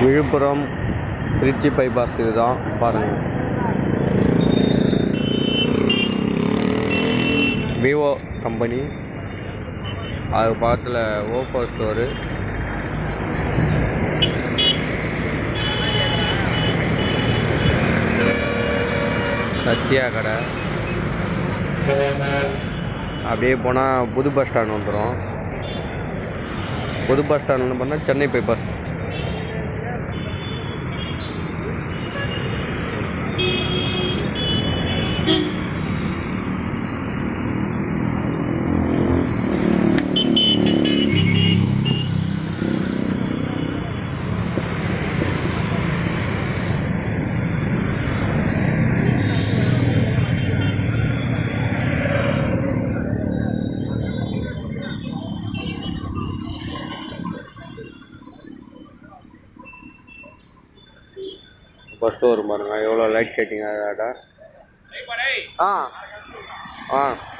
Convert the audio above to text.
Villupuram Trichy bypass இதுதான் பாருங்கள் Vivo company அது பக்கத்தில் ஓப்போ ஸ்டோரு சத்யா கடை அப்படியே போனால் புது பஸ் ஸ்டாண்ட் வந்துடும் புது பஸ் ஸ்டாண்ட் வந்து பண்ணால் சென்னை பைபாஸ் ஃபஸ்ட்டு வரும் பாருங்க எவ்வளோ லைட் செட்டிங் ஆகாடா ஆ ஆ